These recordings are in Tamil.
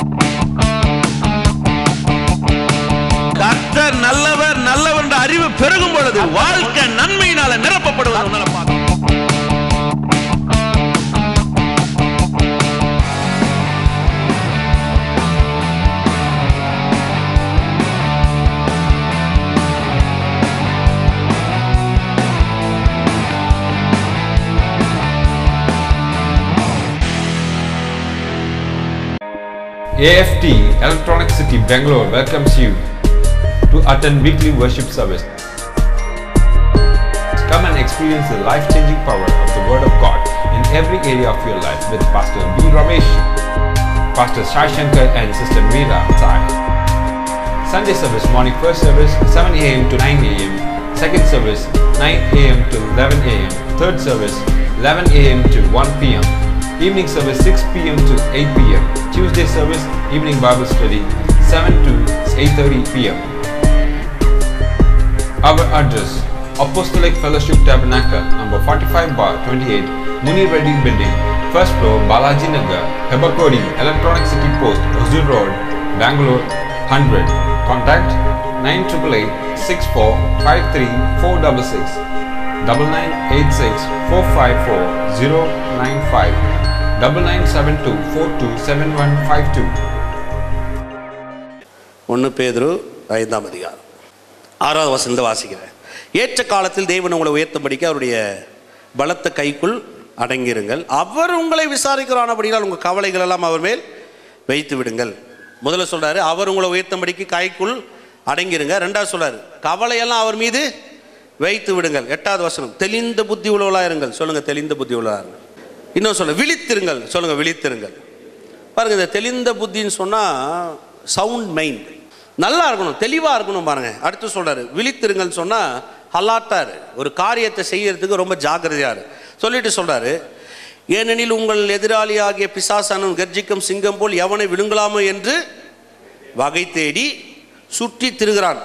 கர்த்தர் நல்லவர் நல்லவர் என்ற அறிவு பெருகும் பொழுது வாழ்க்கை நன்மையினால நிரப்பப்படுவது உன்னால பார்க்க AFT Electronic City Bangalore welcomes you to attend weekly worship service. Come and experience the life-changing power of the Word of God in every area of your life with Pastor B. Ramesh, Pastor Shai Shankar and Sister Meera Sai. Sunday service morning first service 7 a.m. to 9 a.m. Second service 9 a.m. to 11 a.m. Third service 11 a.m. to 1 p.m. Evening service 6 p.m. to 8 p.m. Tuesday service evening Bible study 7 to 8:30 p.m. Our address Apostolic Fellowship Tabernacle number 45 bar 28 Muni Reddy Building First floor Balaji Nagar Hebakodi Electronic City Post Huzur Road Bangalore 100 Contact 9888 64 53 466 9986 454 095 9972 427152 ஒன்று பேதுரு ஐந்தாம் அதிகாரம் ஆறாவது வசனத்தை வாசிக்கிறேன் ஏற்ற காலத்தில் தேவன் உங்களை உயர்த்தும்படிக்கு அவருடைய பலத்த கைக்குள் அடங்கிருங்கள் அவர் உங்களை விசாரிக்கிறானபடியால் உங்கள் கவலைகள் எல்லாம் அவர் மேல் வைத்து விடுங்கள் முதல்ல சொல்றாரு அவர் உங்களை உயர்த்தும்படிக்கு கைக்குள் அடங்கிருங்க ரெண்டாவது சொல்றாரு கவலையெல்லாம் அவர் மீது வைத்து விடுங்கள் எட்டாவது வசனம் தெளிந்த புத்தி உள்ளவளாக இருங்கள் சொல்லுங்க தெளிந்த புத்தி உள்ளவளாக இருங்கள் இன்னும் சொல்ல விழித்திருங்கள் சொல்லுங்க விழித்திருங்கள் பாருங்க இந்த தெளிந்த புத்தின்னு சொன்னா சவுண்ட் மைண்ட் நல்லா இருக்கணும் தெளிவாக இருக்கணும் பாருங்க அடுத்து சொல்றாரு விழித்திருங்கள்னு சொன்னா ஹலாட்டாரு ஒரு காரியத்தை செய்யறதுக்கு ரொம்ப ஜாக்கிரதையாரு சொல்லிட்டு சொல்றாரு ஏனெனில் உங்கள் எதிராளியாகிய பிசாசானன் கர்ஜிக்கும் சிங்கம் போல் எவனை விழுங்கலாமோ என்று வகை தேடி சுற்றி திருகிறான்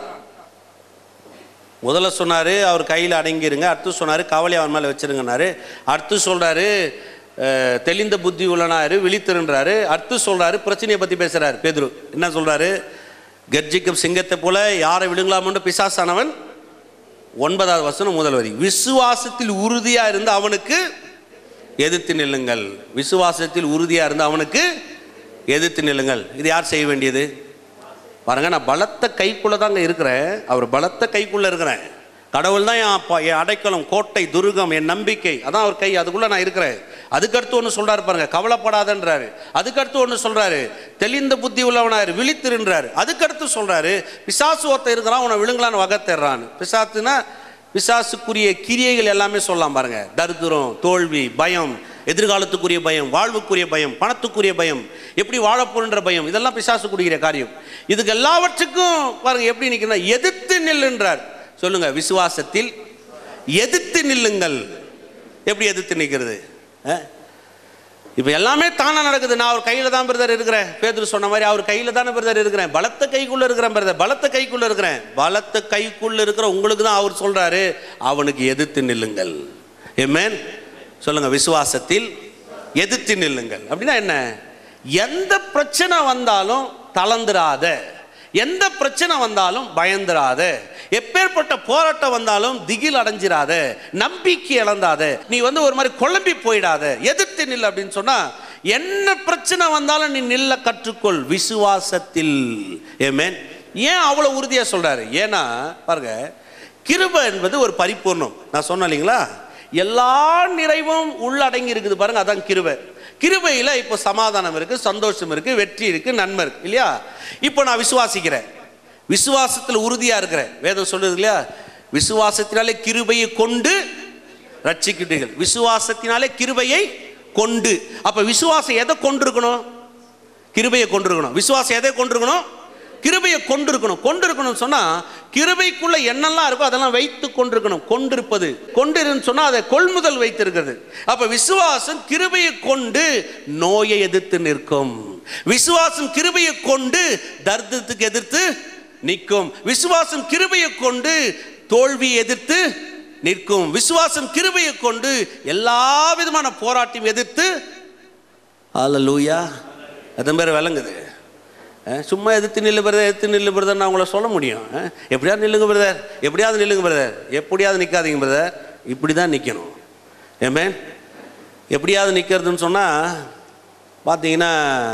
முதல்ல சொன்னார் அவர் கையில் அடங்கிருங்க அடுத்து சொன்னார் கவலை அவன் மேலே வச்சிருங்கன்னாரு அடுத்து சொல்கிறாரு தெளிந்த புத்தி உள்ளனாரு விழித்திருன்றாரு அடுத்து சொல்கிறாரு பிரச்சனையை பற்றி பேசுகிறாரு பேதுரு என்ன சொல்கிறாரு கர்ஜிக்கும் சிங்கத்தை போல யாரை விழுங்கலாமோன்னு பிசாசானவன் ஒன்பதாவது வசனம் முதல் வரி விசுவாசத்தில் உறுதியாக இருந்து அவனுக்கு எதிர்த்து நில்லுங்கள் விசுவாசத்தில் உறுதியாக இருந்து அவனுக்கு எதிர்த்து நில்லுங்கள் இது யார் செய்ய வேண்டியது பாருங்க நான் பலத்த கைக்குள்ளே தாங்க இருக்கிறேன் அவர் பலத்த கைக்குள்ளே இருக்கிறேன் கடவுள் தான் என் அப்பா என் அடைக்கலம் கோட்டை துருகம் என் நம்பிக்கை அதான் அவர் கை அதுக்குள்ளே நான் இருக்கிறேன் அதுக்கடுத்து ஒன்று சொல்கிறாரு பாருங்க கவலைப்படாதன்றாரு அதுக்கடுத்து ஒன்று சொல்கிறாரு தெளிந்த புத்தி உள்ளவனாரு விழித்திருன்றாரு அதுக்கடுத்து சொல்கிறாரு பிசாசு ஒருத்தன் இருக்கிறான் உன்னை விழுங்கலான்னு வகை தேடுறான்னு பிசாசுனா பிசாசுக்குரிய கிரியைகள் எல்லாமே சொல்லலாம் பாருங்க தரித்திரம் தோல்வி பயம் எதிர்காலத்துக்குரிய பயம் வாழ்வுக்குரிய பயம் பணத்துக்குரிய பயம் எப்படி வாழப்போன்ற பயம் இதெல்லாம் பிசாசுக்குரிய காரியம் இதுக்கு எல்லாவற்றுக்கும் பாருங்க எப்படி நிற்கிறா எதிர்த்து நில்லுன்றார் சொல்லுங்க விசுவாசத்தில் எதிர்த்து நில்லுங்கள் எப்படி எதிர்த்து நிற்கிறது இப்போ எல்லாமே தானா நடக்குது நான் அவர் கையில் தான் பிரதர் இருக்கிறேன் பேதர் சொன்ன மாதிரி அவர் கையில் தானே பிரதர் இருக்கிறேன் பலத்த கைக்குள்ள இருக்கிறேன் பிரதர் பலத்த கைக்குள்ள இருக்கிறேன் பலத்த கைக்குள்ள இருக்கிற உங்களுக்கு தான் அவர் சொல்றாரு அவனுக்கு எதிர்த்து நில்லுங்கள் ஏமேன் சொல்லுங்க விசுவாசத்தில் எதிர்த்து நில்லுங்கள் அப்படின்னா என்ன எந்த பிரச்சனை வந்தாலும் தளர்ந்துராத எந்த பிரச்சனை வந்தாலும் பயந்துராத எப்பேற்பட்ட போராட்டம் வந்தாலும் திகில் அடைஞ்சிராத நம்பிக்கை இழந்தாத நீ வந்து ஒரு மாதிரி குழம்பி போயிடாத எதிர்த்து நில் அப்படின்னு சொன்னா என்ன பிரச்சனை வந்தாலும் நீ நில்ல கற்றுக்கொள் விசுவாசத்தில் ஏமேன் ஏன் அவ்வளோ உறுதியாக சொல்றாரு ஏன்னா பாருங்க கிருபை என்பது ஒரு பரிபூர்ணம் நான் சொன்னேன் இல்லைங்களா எல்லா நிறைவும் உள்ளடங்கி இருக்குது பாருங்க அதான் கிருபை கிருபையில் இப்போ சமாதானம் இருக்கு சந்தோஷம் இருக்கு வெற்றி இருக்கு நன்மை இருக்கு இல்லையா இப்போ நான் விசுவாசிக்கிறேன் விசுவாசத்தில் உறுதியாக இருக்கிறேன் வேதம் சொல்லுது இல்லையா விசுவாசத்தினாலே கிருபையை கொண்டு ரட்சிக்கிட்டீர்கள் விசுவாசத்தினாலே கிருபையை கொண்டு அப்ப விசுவாசம் எதை கொண்டிருக்கணும் கிருபையை கொண்டிருக்கணும் விசுவாசம் எதை கொண்டிருக்கணும் கிருபையை கொண்டிருக்கணும் கொண்டிருக்கணும்னு சொன்னா கிருபைக்குள்ள என்னெல்லாம் இருக்கோ அதெல்லாம் வைத்து கொண்டிருக்கணும் கொண்டிருப்பது கொண்டிருன்னு சொன்னா அதை கொள்முதல் வைத்திருக்கிறது அப்ப விசுவாசம் கிருபையை கொண்டு நோயை எதிர்த்து நிற்கும் விசுவாசம் கிருபையை கொண்டு தர்த்தத்துக்கு எதிர்த்து நிற்கும் விசுவாசம் கிருபையை கொண்டு தோல்வியை எதிர்த்து நிற்கும் விசுவாசம் கிருபையை கொண்டு எல்லா விதமான போராட்டம் எதிர்த்து ஹalleluya அதன் பேர் விளங்குது அஹ், சும்மா எதிர்த்து நில்லு பிரதர் எதிர்த்து நில்லு பிரதர் நான் உங்களை சொல்ல முடியும் அஹ், எப்படியாவது நில்லுங்க பிரதர் எப்படியாவது நில்லுங்க பிரதர் எப்படியாவது நிற்காதீங்க பிரதர் இப்படி தான் நிற்கணும் ஏமே எப்படியாவது நிற்கிறதுன்னு சொன்னால் பார்த்தீங்கன்னா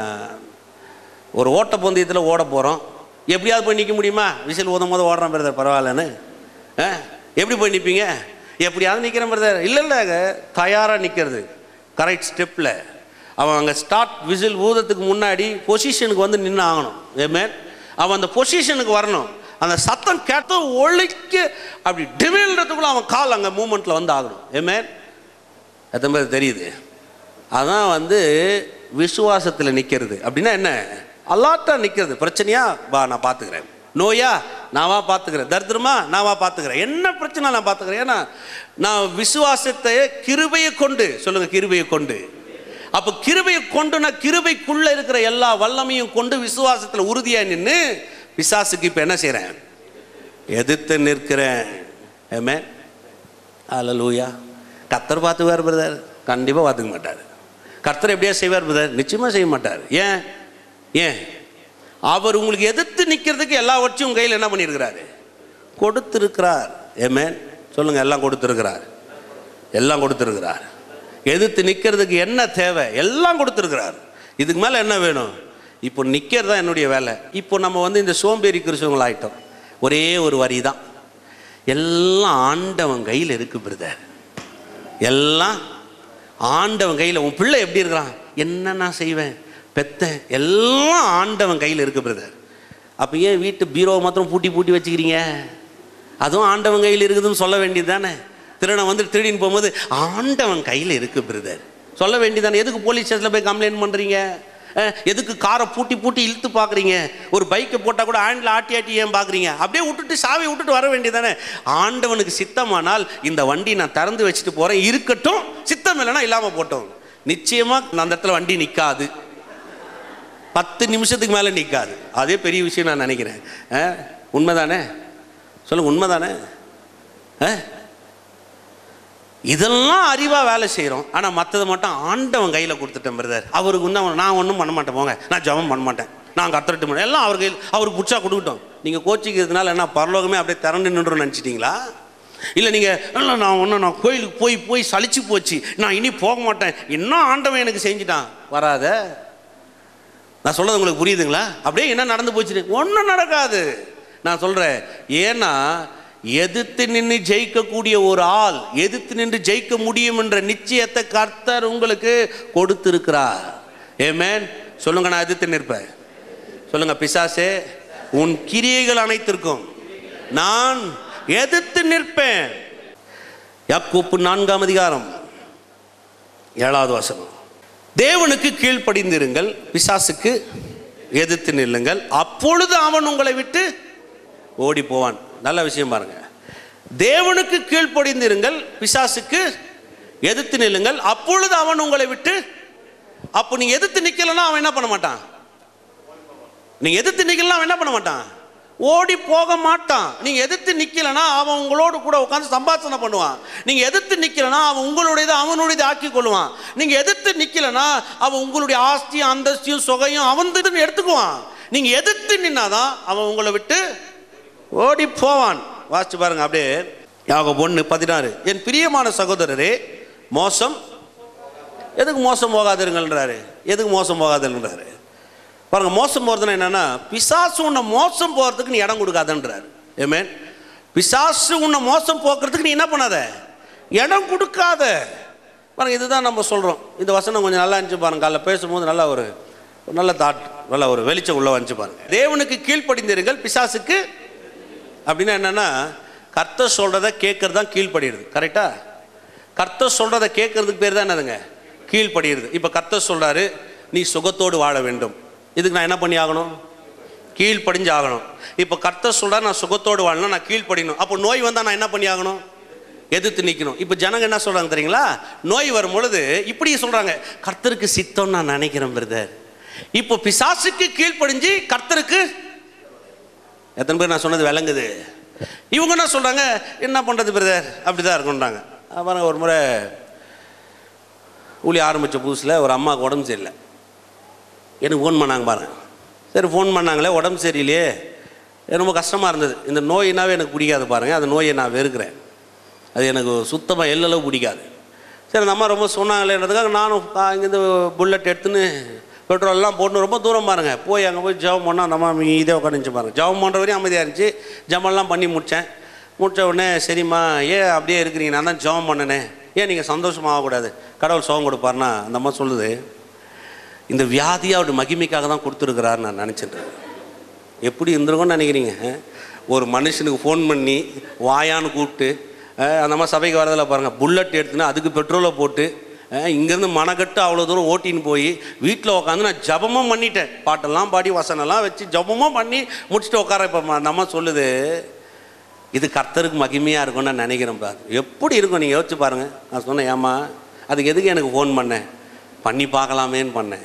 ஒரு ஓட்டப்பந்தயத்தில் ஓட போகிறோம் எப்படியாவது போய் நிற்க முடியுமா விசில் ஊதும் போது ஓடுறேன் பிரதர் பரவாயில்லன்னு ஆ எப்படி போய் நிற்பீங்க எப்படியாவது நிற்கிறேன் பிரதர் இல்லை இல்லைங்க தயாராக நிற்கிறது கரெக்ட் ஸ்டெப்பில் அவன் அங்கே ஸ்டார்ட் விசில் ஊதத்துக்கு முன்னாடி பொசிஷனுக்கு வந்து நின்று ஆகணும் ஏமே அவன் அந்த பொசிஷனுக்கு வரணும் அந்த சத்தம் கேட்டு ஒழிக்க அப்படி டிமில்ன்றதுக்குள்ள அவன் கால் அங்கே மூமெண்ட்டில் வந்து ஆகணும் ஏமே எத்தனை பேர் தெரியுது அதான் வந்து விசுவாசத்தில் நிற்கிறது அப்படின்னா என்ன அல்லாட்டா நிற்கிறது பிரச்சனையா வா நான் பார்த்துக்கிறேன் நோயா நான் வா பார்த்துக்கிறேன் தரித்திரமா நான் வா பார்த்துக்கிறேன் என்ன பிரச்சனை நான் பார்த்துக்கிறேன் ஏன்னா நான் விசுவாசத்தை கிருபையை கொண்டு சொல்லுங்க கிருபையை கொண்டு அப்போ கிருபையை கொண்டு நான் கிருபைக்குள்ள இருக்கிற எல்லா வல்லமையும் கொண்டு விசுவாசத்தில் உறுதியாக நின்று பிசாசுக்கு இப்போ என்ன செய்கிறேன் எதிர்த்து நிற்கிறேன் ஏமே அல்லூயா கத்தர் பார்த்துக்குவார் பிரதர் கண்டிப்பாக பார்த்துக்க மாட்டார் கர்த்தர் எப்படியா செய்வார் பிரதர் நிச்சயமாக செய்ய மாட்டார் ஏன் ஏன் அவர் உங்களுக்கு எதிர்த்து நிற்கிறதுக்கு எல்லாவற்றையும் உங்கள் கையில் என்ன பண்ணியிருக்கிறாரு கொடுத்திருக்கிறார் ஏமேன் சொல்லுங்க எல்லாம் கொடுத்திருக்கிறார் எல்லாம் கொடுத்திருக்கிறார் எதிர்த்து நிற்கிறதுக்கு என்ன தேவை எல்லாம் கொடுத்திருக்கிறார் இதுக்கு மேலே என்ன வேணும் இப்போ நிற்கிறது தான் என்னுடைய வேலை இப்போ நம்ம வந்து இந்த சோம்பேறி கிறிஸ்தவங்கள் ஆயிட்டோம் ஒரே ஒரு வரி தான் எல்லாம் ஆண்டவன் கையில் இருக்கு பிரதர் எல்லாம் ஆண்டவன் கையில் உன் பிள்ளை எப்படி இருக்கிறான் என்ன நான் செய்வேன் பெத்தேன் எல்லாம் ஆண்டவன் கையில் இருக்கு பிரதர் அப்போ ஏன் வீட்டு பீரோவை மாத்திரம் பூட்டி பூட்டி வச்சுக்கிறீங்க அதுவும் ஆண்டவன் கையில் இருக்குதுன்னு சொல்ல வேண்டியது தானே திருடன் வந்து திருடின்னு போகும்போது ஆண்டவன் கையில் இருக்கு பிரதர் சொல்ல வேண்டியதானே எதுக்கு போலீஸ் ஸ்டேஷனில் போய் கம்ப்ளைண்ட் பண்ணுறீங்க அஹ், எதுக்கு காரை பூட்டி பூட்டி இழுத்து பார்க்குறீங்க ஒரு பைக்கை போட்டால் கூட ஹேண்டில் ஆட்டி ஆட்டி ஏன் பார்க்குறீங்க அப்படியே விட்டுட்டு சாவி விட்டுட்டு வர வேண்டியதானே ஆண்டவனுக்கு சித்தமானால் இந்த வண்டி நான் திறந்து வச்சுட்டு போகிறேன் இருக்கட்டும் சித்தம் இல்லைன்னா இல்லாமல் போட்டோம் நிச்சயமாக அந்த இடத்துல வண்டி நிற்காது பத்து நிமிஷத்துக்கு மேலே நிற்காது அதே பெரிய விஷயம் நான் நினைக்கிறேன் அஹ், உண்மைதானே சொல்லுங்க உண்மைதானே அஹ்? இதெல்லாம் அறிவாக வேலை செய்கிறோம் ஆனால் மற்றதை மட்டும் ஆண்டவன் கையில் கொடுத்துட்டேன் பிரதர் அவருக்கு வந்து நான் ஒன்றும் பண்ண மாட்டேன் போங்க நான் ஜெபம் பண்ண மாட்டேன் நான் கத்துறட்டு மாட்டேன் எல்லாம் அவர் கையில் அவருக்கு பிடிச்சா கொடுக்கட்டும் நீங்கள் கோச்சிக்கிறதுனால என்ன பரலோகமே அப்படியே திரண்டு நின்று நினச்சிட்டிங்களா இல்லை நீங்கள் இல்லை நான் ஒன்றும் நான் கோயிலுக்கு போய் போய் சலிச்சு போச்சு நான் இனி போக மாட்டேன் இன்னும் ஆண்டவன் எனக்கு செஞ்சிட்டான் வராத நான் சொல்றது உங்களுக்கு புரியுதுங்களா அப்படியே என்ன நடந்து போச்சு ஒன்றும் நடக்காது நான் சொல்கிறேன் ஏன்னா எதிர்த்து நின்று ஜெயிக்கக்கூடிய ஒரு ஆள் எதிர்த்து நின்று ஜெயிக்க முடியும் என்ற நிச்சயத்தை கர்த்தர் உங்களுக்கு கொடுத்திருக்கிறார் ஏமேன் சொல்லுங்க நான் எதிர்த்து நிற்பேன் சொல்லுங்க பிசாசே உன் கிரியைகள் அனைத்திற்கும் நான் எதிர்த்து நிற்பேன் யாக்கோப்பு நான்காம் அதிகாரம் ஏழாவது வசனம் தேவனுக்கு கீழ்ப்படிந்திருங்கள் பிசாசுக்கு எதிர்த்து நில்லுங்கள் அப்பொழுது அவன் உங்களை விட்டு ஓடி போவான் நல்ல விஷயம் பாருங்க தேவனுக்கு கீழ்ப்படிந்திருங்கள் பிசாசுக்கு எதிர்த்து நில்லுங்கள் அப்பொழுது அவன் உங்களை விட்டு அப்போ நீங்க எதிர்த்து நிக்கலன்னா அவன் என்ன பண்ண மாட்டான் நீங்க எதிர்த்து நிக்கலாம் அவன் என்ன பண்ண மாட்டான் ஓடி போக மாட்டான் நீங்க எதிர்த்து நிக்கலனா அவன் உங்களோடு கூட உட்காந்து சம்பாஷணை பண்ணுவான் நீங்க எதிர்த்து நிக்கலனா அவன் உங்களுடையது அவனுடையது ஆக்கி கொள்வான் நீங்க எதிர்த்து நிக்கலனா அவன் உங்களுடைய ஆஸ்தியும் அந்தஸ்தியும் சுகையும் அவன் எடுத்துக்குவான் நீங்க எதிர்த்து நின்னாதான் அவன் உங்களை விட்டு ஓடி போவான் வாசிச்சு பாருங்க அப்படியே யாக ஒன்று பதினாறு என் பிரியமான சகோதரரே மோசம் எதுக்கு மோசம் போகாதிருங்கள்ன்றாரு எதுக்கு மோசம் போகாதுன்றாரு பாருங்க மோசம் போகிறதுனா என்னன்னா பிசாசு உன்னை மோசம் போகிறதுக்கு நீ இடம் கொடுக்காதன்றாரு ஏமேன் பிசாசு உன்னை மோசம் போக்குறதுக்கு நீ என்ன பண்ணாத இடம் கொடுக்காத பாருங்க இதுதான் நம்ம சொல்கிறோம் இந்த வசனம் கொஞ்சம் நல்லா இருந்துச்சு பாருங்க காலைல பேசும்போது நல்லா ஒரு ஒரு நல்ல தாட் நல்ல ஒரு வெளிச்சம் உள்ள வந்துச்சு பாருங்க தேவனுக்கு கீழ்ப்படிந்திருங்கள் பிசாசுக்கு அப்படின்னா என்னன்னா கர்த்தர் சொல்கிறத கேட்கறது தான் கீழ்ப்படிடுது கரெக்டா கர்த்தர் சொல்கிறத கேட்கறதுக்கு பேர் தான் என்னதுங்க கீழ்ப்படிடுது இப்போ கர்த்தர் சொல்கிறாரு நீ சுகத்தோடு வாழ வேண்டும் இதுக்கு நான் என்ன பண்ணி ஆகணும் கீழ்ப்படிஞ்சு ஆகணும் இப்போ கர்த்தர் சொல்கிறார் நான் சுகத்தோடு வாழணும் நான் கீழ்ப்படியணும் அப்போ நோய் வந்தால் நான் என்ன பண்ணி ஆகணும் எதிர்த்து நிற்கணும் இப்போ ஜனங்க என்ன சொல்கிறாங்க தெரியுங்களா நோய் வரும் பொழுது இப்படி சொல்கிறாங்க கர்த்தருக்கு சித்தம் நான் நினைக்கிறேன் பிரதர் இப்போ பிசாசுக்கு கீழ்ப்படிஞ்சு கர்த்தருக்கு எத்தனை பேர் நான் சொன்னது விளங்குது இவங்க என்ன சொல்கிறாங்க என்ன பண்ணுறது பிரதர் அப்படி தான் இருக்குன்றாங்க பாருங்க ஒரு முறை ஊழி ஆரம்பித்த புதுசில் ஒரு அம்மாவுக்கு உடம்பு சரியில்லை எனக்கு ஃபோன் பண்ணாங்க பாருங்க சரி ஃபோன் பண்ணாங்களே உடம்பு சரியில்லையே எனக்கு ரொம்ப கஷ்டமாக இருந்தது இந்த நோயினாவே எனக்கு பிடிக்காது பாருங்கள் அந்த நோயை நான் வெறுக்கிறேன் அது எனக்கு சுத்தமாக எல்லளவு பிடிக்காது சரி அந்த அம்மா ரொம்ப சொன்னாங்களேன்றதுக்காக நானும் ஆ, இங்கேருந்து புல்லட் எடுத்துன்னு பெட்ரோல்லாம் போட்டு ரொம்ப தூரம் பாருங்கள் போய் அங்கே போய் ஜெபம் பண்ணால் அந்த அம்மா இதே உட்காந்துச்சு பாருங்கள் ஜெபம் பண்ணுற வரையும் அமைதியாக இருந்துச்சு ஜெபம்லாம் பண்ணி முடித்தேன் முடித்த உடனே சரிம்மா ஏன் அப்படியே இருக்கிறீங்க நான் தான் ஜெபம் பண்ணனே ஏன் நீங்கள் சந்தோஷமாகக்கூடாது கடவுள் சுகம் கொடுப்பாருன்னா அந்த அம்மா சொல்லுது இந்த வியாதியை அவருடைய மகிமைக்காக தான் கொடுத்துருக்கிறாரு நான் நினச்சிட்டு இருக்கேன். எப்படி இருந்திருக்கும்னு நினைக்கிறீங்க அஹ்? ஒரு மனுஷனுக்கு ஃபோன் பண்ணி வாயான்னு கூப்பிட்டு அஹ், அந்த மாதிரி சபைக்கு வரதில் பாருங்கள் புல்லட் எடுத்துன்னு அதுக்கு பெட்ரோலை போட்டு அஹ், இங்கேருந்து மனக்கட்டு அவ்வளோ தூரம் ஓட்டின்னு போய் வீட்டில் உட்காந்து நான் ஜபமும் பண்ணிட்டேன் பாட்டெல்லாம் பாடி வசனம்லாம் வச்சு ஜபமும் பண்ணி முடிச்சுட்டு உட்கார இப்போ அந்த அம்மா சொல்லுது இது கர்த்தருக்கு மகிமையாக இருக்கும்னு நான் நினைக்கிறேன் பாரு எப்படி இருக்கும் நீங்கள் யோசிச்சு பாருங்கள் நான் சொன்னேன் ஏம்மா அதுக்கு எதுக்கு எனக்கு ஃபோன் பண்ணேன் பண்ணி பார்க்கலாமேன்னு பண்ணேன்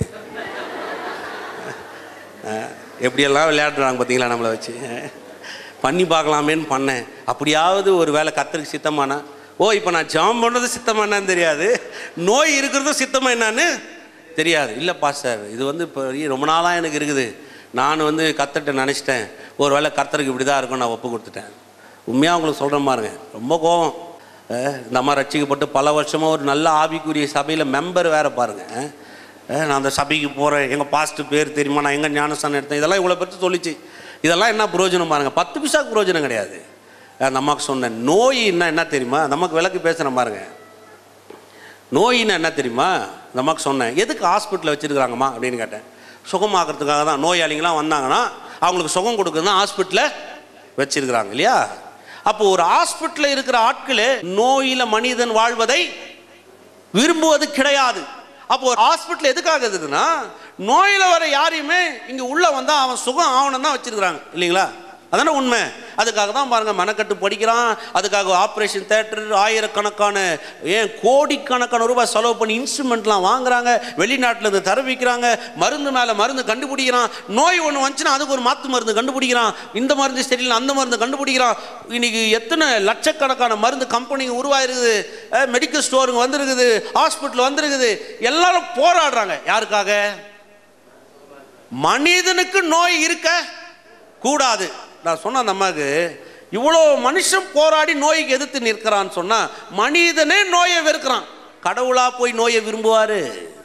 அஹ், எப்படியெல்லாம் விளையாடுறாங்க பார்த்தீங்களா நம்மளை வச்சு அஹ், பண்ணி பார்க்கலாமேன்னு பண்ணேன் அப்படியாவது ஒரு வேலை கத்தருக்கு சித்தமானா ஓ இப்போ நான் ஜாம் பண்ணுறது சித்தமா என்னன்னு தெரியாது நோய் இருக்கிறதும் சித்தமா என்னன்னு தெரியாது இல்லைப்பா சார் இது வந்து இப்போ ரொம்ப நாளாக எனக்கு இருக்குது நான் வந்து கத்தர்கிட்ட நினச்சிட்டேன் ஒரு வேளை கர்த்தருக்கு இப்படி தான் இருக்கும் நான் ஒப்பு கொடுத்துட்டேன் உண்மையாக உங்களுக்கு சொல்கிறேன் பாருங்க ரொம்ப கோபம் அஹ், இந்த அம்மா ரட்சிக்கப்பட்டு பல வருஷமாக ஒரு நல்ல ஆவிக்குரிய சபையில் மெம்பர் வேற பாருங்க அஹ், நான் அந்த சபைக்கு போகிறேன் எங்கள் பாஸ்ட் பேர் தெரியுமா நான் எங்கே ஞானஸ்தானம் எடுத்தேன் இதெல்லாம் இவ்வளோ பற்றி சொல்லிச்சு இதெல்லாம் என்ன பிரயோஜனம் பாருங்க பத்து பைசாக்கு பிரயோஜனம் கிடையாது அந்த அம்மாவுக்கு சொன்னேன் நோயின்னா என்ன தெரியுமா நமக்கு விளக்கு பேசுகிறேன் பாருங்க நோயின்னா என்ன தெரியுமா அந்த அம்மாவுக்கு சொன்னேன் எதுக்கு ஹாஸ்பிட்டலில் வச்சுருக்காங்கம்மா அப்படின்னு கேட்டேன் சுகமாகறதுக்காக தான் நோயாளிங்களாம் வந்தாங்கன்னா அவங்களுக்கு சுகம் கொடுக்குறது தான் ஹாஸ்பிட்டலில் வச்சிருக்கிறாங்க இல்லையா அப்போ ஒரு ஹாஸ்பிட்டலில் இருக்கிற ஆட்களே நோயில் மனிதன் வாழ்வதை விரும்புவது கிடையாது அப்போ ஒரு ஹாஸ்பிட்டல் எதுக்காக இருக்குதுன்னா நோயில் வர யாரையுமே இங்கே உள்ளே வந்தால் அவன் சுகம் ஆவணம் தான் வச்சிருக்கிறாங்க இல்லைங்களா அதானே உண்மை அதுக்காக தான் பாருங்க மனக்கட்டு படிக்கிறான் அதுக்காக ஆப்ரேஷன் தேட்டர் ஆயிரக்கணக்கான ஏன் கோடிக்கணக்கான ரூபாய் செலவு பண்ணி இன்ஸ்ட்ருமெண்ட்லாம் வாங்குறாங்க வெளிநாட்டில் இருந்து தரவிக்கிறாங்க மருந்து மேலே மருந்து கண்டுபிடிக்கிறான் நோய் ஒன்று வந்துச்சுன்னா அதுக்கு ஒரு மாற்று மருந்து கண்டுபிடிக்கிறான் இந்த மருந்து சரியில்லை அந்த மருந்து கண்டுபிடிக்கிறான் இன்னைக்கு எத்தனை லட்சக்கணக்கான மருந்து கம்பெனிங்க உருவாயிருக்குது மெடிக்கல் ஸ்டோருங்க வந்திருக்குது ஹாஸ்பிட்டல் வந்திருக்குது எல்லாரும் போராடுறாங்க யாருக்காக மனிதனுக்கு நோய் இருக்க கூடாது நான் சொன்ன அந்த அம்மாவுக்கு இவ்வளோ மனுஷன் போராடி நோய்க்கு எதிர்த்து நிற்கிறான்னு சொன்னா மனிதனே நோயை வெறுக்கிறான் கடவுளா போய் நோயை விரும்புவாரு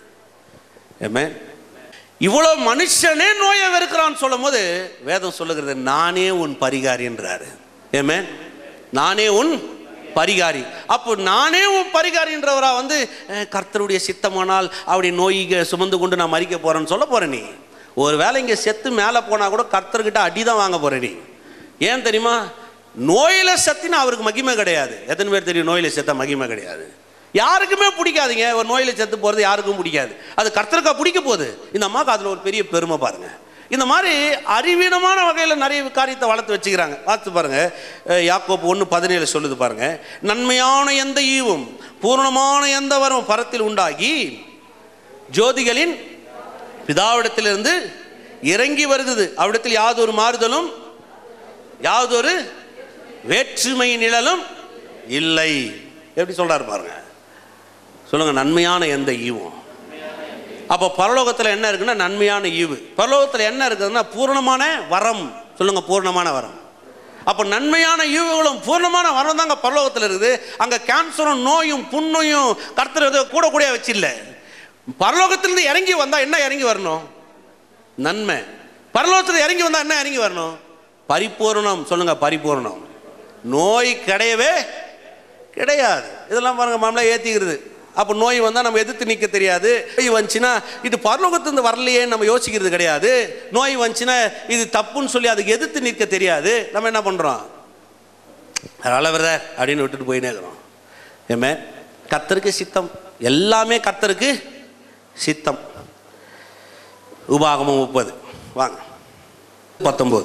ஏமே இவ்வளோ மனுஷனே நோயை வெறுக்கிறான்னு சொல்லும் போது வேதம் சொல்லுகிறது நானே உன் பரிகாரின்றாரு ஏமே நானே உன் பரிகாரி அப்போ நானே உன் பரிகாரின்றவரா வந்து அஹ், கர்த்தருடைய சித்தமானால் அவருடைய நோய்க்கு சுமந்து கொண்டு நான் மறிக்க போறேன்னு சொல்ல போற நீ ஒரு வேளை இங்கே செத்து மேலே போனால் கூட கர்த்தர்கிட்ட அடி தான் வாங்க போற நீ ஏன் தெரியுமா நோயில செத்தினா அவருக்கு மகிமை கிடையாது எத்தனை பேர் தெரியும் நோயில செத்த மகிமை கிடையாது யாருக்குமே பிடிக்காதுங்க ஒரு நோயில செத்து போகிறது யாருக்கும் பிடிக்காது அது கர்த்தருக்கா பிடிக்க போகுது இந்த அம்மாவுக்கு அதில் ஒரு பெரிய பெருமை பாருங்க இந்த மாதிரி அறிவீனமான வகையில் நிறைய காரியத்தை வளர்த்து வச்சுக்கிறாங்க பார்த்து பாருங்க அஹ் யாக்கோப்பு ஒன்று பதினேழு சொல்லுது பாருங்க நன்மையான எந்த ஈவும் பூரணமான எந்த வரும் பரத்தில் உண்டாகி ஜோதிகளின் பிதாவிடத்திலிருந்து இறங்கி வருகிறது அவ்விடத்தில் யாதொரு மாறுதலும் யாதொரு வேற்றுமை நிழலும் இல்லை எப்படி சொல்றாரு பாருங்க சொல்லுங்க நன்மையான எந்த ஈவும் அப்போ பரலோகத்தில் என்ன இருக்குன்னா நன்மையான ஈவு பரலோகத்தில் என்ன இருக்குதுன்னா பூரணமான வரம் சொல்லுங்க பூரணமான வரம் அப்போ நன்மையான ஈவுகளும் பூர்ணமான வரம் தாங்க பரலோகத்தில் இருக்குது அங்கே கேன்சரும் நோயும் புண்ணையும் கர்த்தர் ஏதோ கூட கூட வச்சில்ல பரலோகத்திலிருந்து இறங்கி வந்தால் என்ன இறங்கி வரணும் நன்மை பரலோகத்தில் இறங்கி வந்தால் என்ன இறங்கி வரணும் பரிபூரணம் சொல்லுங்க பரிபூரணம் நோய் கிடையவே கிடையாது இதெல்லாம் பாருங்க மாமலா ஏற்றிக்கிறது அப்போ நோய் வந்தால் நம்ம எதிர்த்து நிற்க தெரியாது நோய் வந்துச்சுன்னா இது பரலோகத்திலிருந்து வரலையே நம்ம யோசிக்கிறது கிடையாது நோய் வந்துச்சுன்னா இது தப்புன்னு சொல்லி அதுக்கு எதிர்த்து நிற்க தெரியாது நம்ம என்ன பண்ணுறோம் அதனால் விரத அப்படின்னு விட்டுட்டு போயினே இருக்கிறோம் ஏமே கத்தருக்கு சித்தம் எல்லாமே கத்தருக்கு சித்தம் உபாகமம் முப்பது வாங்க பத்தொம்போது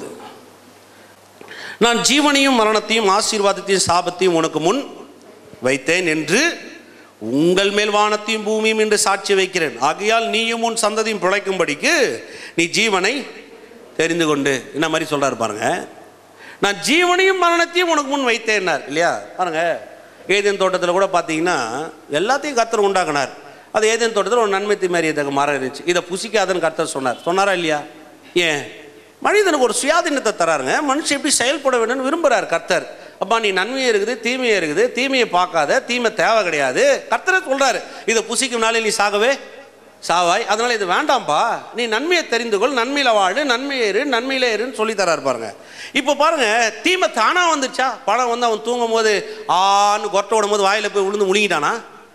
நான் ஜீவனையும் மரணத்தையும் ஆசீர்வாதத்தையும் சாபத்தையும் உனக்கு முன் வைத்தேன் என்று உங்கள் மேல் வானத்தையும் பூமியும் என்று சாட்சி வைக்கிறேன் ஆகையால் நீயும் உன் சந்ததியும் பிழைக்கும்படிக்கு நீ ஜீவனை தெரிந்து கொண்டு என்ன மாதிரி சொல்றாரு பாருங்க நான் ஜீவனையும் மரணத்தையும் உனக்கு முன் வைத்தேன்னார் இல்லையா பாருங்க ஏதேன் தோட்டத்தில் கூட பார்த்தீங்கன்னா எல்லாத்தையும் கர்த்தர் உண்டாக்குனார் அது ஏதேன் தோட்டத்தில் ஒரு நன்மை தீமறியத்தக்க மரம் இருந்துச்சு இதை புசிக்காதன்னு கர்த்தர் சொன்னார் சொன்னாரா இல்லையா ஏன் மனிதனுக்கு ஒரு சுயாதீனத்தை தராருங்க மனுஷன் எப்படி செயல்பட வேணும்னு விரும்புறார் கர்த்தர் அப்பா நீ நன்மையே இருக்குது தீமையே இருக்குது தீமையை பார்க்காத தீமை தேவை கிடையாது கர்த்தரை சொல்றாரு இதை புசிக்கும் நாளில் நீ சாகவே சாவாய் அதனால இது வேண்டாம்ப்பா நீ நன்மையை தெரிந்து கொள் நன்மையில வாழு நன்மையை இரு நன்மையில இருன்னு சொல்லி தராரு பாருங்க இப்போ பாருங்க தீமை தானா வந்துச்சா பழம் வந்து அவன் தூங்கும் போது ஆன்னு கொட்டை விடும் போது வாயில போய் விழுந்து முழுங்கிட்டானா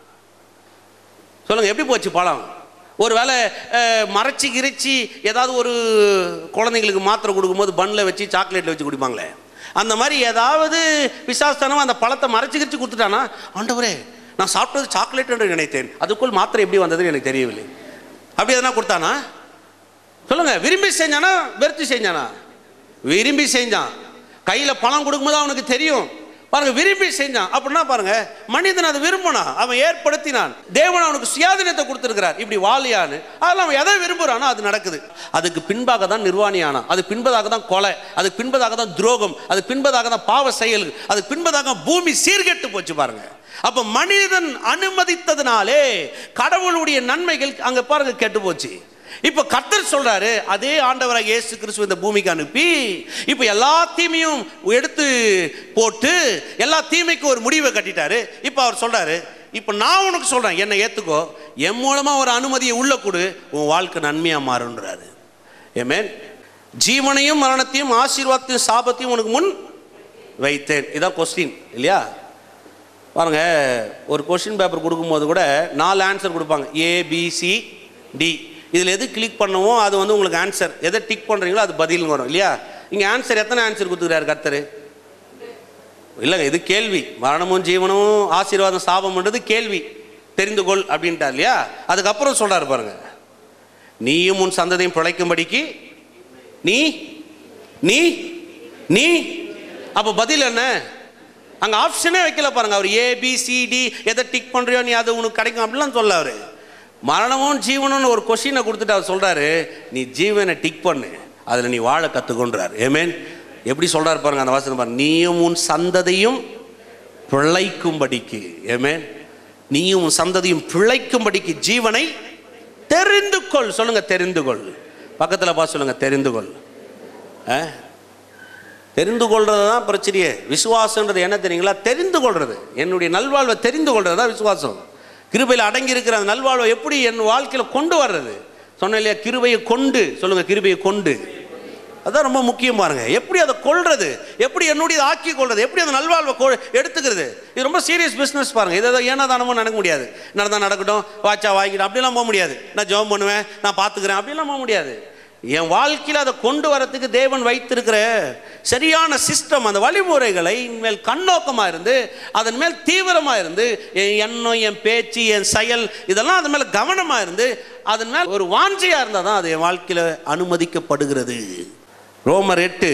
சொல்லுங்க எப்படி போச்சு பழம் ஒருவேளை அஹ், மறைச்சி கிரைச்சி ஏதாவது ஒரு குழந்தைங்களுக்கு மாத்திரை கொடுக்கும்போது பன்னில் வச்சு சாக்லேட்டில் வச்சு குடிப்பாங்களே அந்த மாதிரி ஏதாவது விசாஸ்தானமாக அந்த பழத்தை மறைச்சி கிரிச்சு கொடுத்துட்டானா ஆண்டவரே நான் சாப்பிட்டது சாக்லேட் என்று நினைத்தேன் அதுக்குள் மாத்திரை எப்படி வந்ததுன்னு எனக்கு தெரியவில்லை அப்படி எதனா கொடுத்தானா சொல்லுங்க விரும்பி செஞ்சானா வெறுத்து செஞ்சானா விரும்பி செஞ்சான் கையில் பணம் கொடுக்கும்போது அவனுக்கு தெரியும் பாருங்க விரும்பி செஞ்சான் அப்படின்னா பாருங்க மனிதன் அதை விரும்பினான் அவன் ஏற்படுத்தினான் தேவன் அவனுக்கு சுயாதீனத்தை கொடுத்திருக்கிறார் இப்படி வாலியான்னு அதில் அவன் எதை விரும்புறானோ அது நடக்குது அதுக்கு பின்பாக தான் நிர்வாணியானான் அது பின்பதாக தான் கொலை அதுக்கு பின்பதாக தான் துரோகம் அது பின்பதாக தான் பாவ செயல் அதுக்கு பின்பதாக பூமி சீர்கெட்டு போச்சு பாருங்க அப்ப மனிதன் அனுமதித்ததுனாலே கடவுளுடைய நன்மைகள் அங்க பாருங்க கெட்டு போச்சு இப்ப கர்த்தர் சொல்றாரு அதே ஆண்டவராக இயேசு கிறிஸ்து இந்த பூமிக்கு அனுப்பி இப்ப எல்லா தீமையும் எடுத்து போட்டு எல்லா தீமைக்கும் ஒரு முடிவை கட்டிட்டாரு இப்ப அவர் சொல்றாரு இப்ப நான் உனக்கு சொல்றேன் என்னை ஏத்துக்கோ என் மூலமா ஒரு அனுமதியை உள்ள கொடு உன் வாழ்க்கை நன்மையா மாறுன்றாரு ஏமேன் ஜீவனையும் மரணத்தையும் ஆசீர்வாதத்தையும் சாபத்தையும் உனக்கு முன் வைத்தேன் இதான் கொஸ்டின் இல்லையா பாருங்க ஒரு கொஸ்டின் பேப்பர் கொடுக்கும்போது கூட நாலு ஆன்சர் கொடுப்பாங்க ஏ பி சி டி இதில் எது கிளிக் பண்ணவோ அது வந்து உங்களுக்கு ஆன்சர் எதை டிக் பண்ணுறீங்களோ அது பதில் வரும் இல்லையா இங்கே ஆன்சர் எத்தனை ஆன்சர் கொடுத்துக்கிறாரு கர்த்தர் இல்லைங்க இது கேள்வி மரணமும் ஜீவனும் ஆசீர்வாதம் சாபம்ன்றது கேள்வி தெரிந்து கொள் அப்படின்ட்டார் இல்லையா அதுக்கப்புறம் சொல்றாரு பாருங்க நீயும் உன் சந்ததியும் பிழைக்கும்படிக்கு நீ நீ நீ அப்போ பதில் என்ன அங்கே ஆப்ஷனே வைக்கல பாருங்க அவர் ஏ பி சி டி எதை டிக் பண்ணுறியோ நீ அது உனக்கு கிடைக்கும் அப்படிலாம் சொல்ல அவர் மரணமும் ஜீவனும்னு ஒரு கொஷினை கொடுத்துட்டு அவர் சொல்கிறாரு நீ ஜீவனை டிக் பண்ணு அதில் நீ வாழ கற்றுக்கொன்றார் ஏமேன் எப்படி சொல்கிறாரு பாருங்க அந்த வாசனை பாருங்க நீயும் உன் சந்ததியும் பிழைக்கும்படிக்கு ஏமேன் நீயும் உன் சந்ததியும் பிழைக்கும்படிக்கு ஜீவனை தெரிந்து கொள் சொல்லுங்க தெரிந்து கொள் பக்கத்தில் பார்த்து சொல்லுங்க தெரிந்து கொள் ஆ? தெரிந்து கொள்றது தான் பிரச்சனையே விசுவாசன்றது என்ன தெரியுங்களா தெரிந்து கொள்றது என்னுடைய நல்வாழ்வை தெரிந்து கொள்றது தான் விசுவாசம் கிருபையில் அடங்கி இருக்கிற அந்த நல்வாழ்வை எப்படி என் வாழ்க்கையில் கொண்டு வர்றது சொன்னேன் இல்லையா கிருபையை கொண்டு சொல்லுங்க கிருபையை கொண்டு அதான் ரொம்ப முக்கியம் பாருங்க எப்படி அதை கொள்றது எப்படி என்னுடைய ஆக்கி கொள்றது எப்படி அந்த நல்வாழ்வை கொ எடுத்துக்கிறது இது ரொம்ப சீரியஸ் பிஸ்னஸ் பாருங்க இதை ஏன்னா தானமோ நடக்க முடியாது நடந்தா நடக்கட்டும் வாச்சா வாங்கிடும் அப்படிலாம் போக முடியாது நான் ஜெபம் பண்ணுவேன் நான் பார்த்துக்கிறேன் அப்படிலாம் போக முடியாது என் வாழ்க்கையில் அதை கொண்டு வரத்துக்கு தேவன் வைத்திருக்கிற சரியான சிஸ்டம் அந்த வழிமுறைகளை மேல் கண்ணோக்கமாக இருந்து அதன் மேல் தீவிரமாக இருந்து என் எண்ணம் என் பேச்சு என் செயல் இதெல்லாம் அதன் மேலே கவனமாக இருந்து அதன் மேல் ஒரு வாஞ்சையாக இருந்தால் தான் அது என் வாழ்க்கையில் அனுமதிக்கப்படுகிறது ரோமர் எட்டு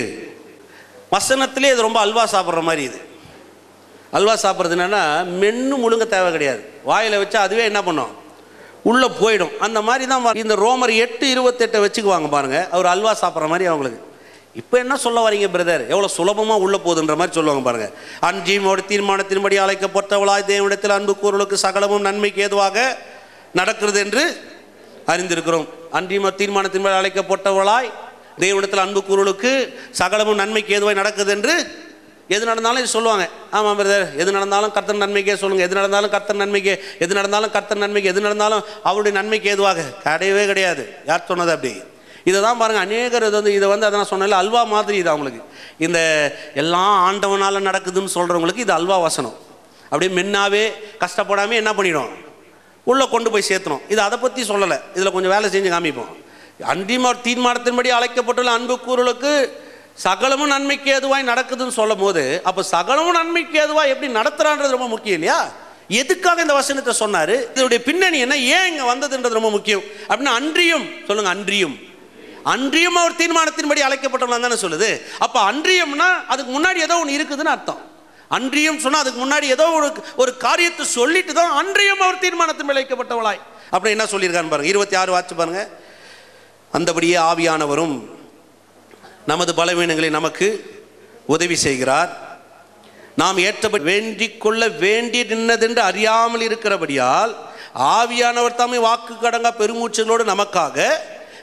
வசனத்திலே இது ரொம்ப அல்வா சாப்பிட்ற மாதிரி இது அல்வா சாப்பிட்றது என்னன்னா மென்னு முழுங்க தேவை கிடையாது வாயில் வச்சா அதுவே என்ன பண்ணும் உள்ளே போயிடும் அந்த மாதிரி தான் வா- இந்த ரோமர் எட்டு இருபத்தெட்டை வச்சுக்குவாங்க பாருங்க அவர் அல்வா சாப்பிட்ற மாதிரி அவங்களுக்கு இப்போ என்ன சொல்ல வரீங்க பிரதர் எவ்வளோ சுலபமாக உள்ளே போகுதுன்ற மாதிரி சொல்லுவாங்க பாருங்க அன்றியோட தீர்மானத்தின்படி அழைக்கப்பட்டவளாய் தேவனிடத்தில் அன்பு கூறலுக்கு சகலமும் நன்மைக்கு ஏதுவாக நடக்கிறது என்று அறிந்திருக்கிறோம் அன்றியம தீர்மானத்தின்படி அழைக்கப்பட்டவளாய் தேவனிடத்தில் அன்பு கூறலுக்கு சகலமும் நன்மைக்கு ஏதுவாய் நடக்குது என்று எது நடந்தாலும் இது சொல்லுவாங்க ஆமாம் பிரதர் எது நடந்தாலும் கர்த்தர் நன்மைக்கே சொல்லுங்க எது நடந்தாலும் கர்த்தர் நன்மைக்கே எது நடந்தாலும் கர்த்தர் நன்மைக்கு எது நடந்தாலும் அவருடைய நன்மைக்கு ஏதுவாக கிடையவே கிடையாது யார் சொன்னது அப்படி இதை தான் பாருங்கள் அநேகர் இது வந்து இதை வந்து அதை நான் சொன்னேன்ல அல்வா மாதிரி இது அவங்களுக்கு இந்த எல்லாம் ஆண்டவனால் நடக்குதுன்னு சொல்கிறவங்களுக்கு இது அல்வா வசனம் அப்படியே மென்னாவே கஷ்டப்படாமே என்ன பண்ணிடும் உள்ளே கொண்டு போய் சேர்த்தணும் இது அதை பற்றி சொல்லலை இதில் கொஞ்சம் வேலை செஞ்சு காமிப்போம் அன்றிம தீர்மானத்தின்படி அழைக்கப்பட்டுள்ள அன்பு கூறலுக்கு சகலமும் நன்மைக்கு ஏதுவாய் நடக்குதுன்னு சொல்லும் போது அப்போ சகலமும் நன்மைக்கு ஏதுவாய் எப்படி நடத்துறான்றது ரொம்ப முக்கியம் இல்லையா எதுக்காக இந்த வசனத்தை சொன்னாரு இதனுடைய பின்னணி என்ன ஏன் இங்க வந்ததுன்றது ரொம்ப முக்கியம் அப்படின்னா அன்றியும் சொல்லுங்க அன்றியும் அன்றியும் அவர் தீர்மானத்தின்படி அழைக்கப்பட்டவங்க தானே சொல்லுது அப்ப அன்றியம்னா அதுக்கு முன்னாடி ஏதோ ஒன்று இருக்குதுன்னு அர்த்தம் அன்றியும் சொன்னா அதுக்கு முன்னாடி ஏதோ ஒரு ஒரு காரியத்தை சொல்லிட்டு தான் அன்றியும் அவர் தீர்மானத்தின் அழைக்கப்பட்டவளாய் அப்படி என்ன சொல்லியிருக்கான்னு பாருங்க இருபத்தி ஆறு வாட்சி பாருங்க அந்தபடியே ஆவியானவரும் நமது பலவீனங்களை நமக்கு உதவி செய்கிறார் நாம் ஏற்றபடி வேண்டிக் கொள்ள வேண்டி நின்னதென்று அறியாமல் இருக்கிறபடியால் ஆவியானவர் தாமே வாக்கு கடங்கா பெருமூச்சுகளோடு நமக்காக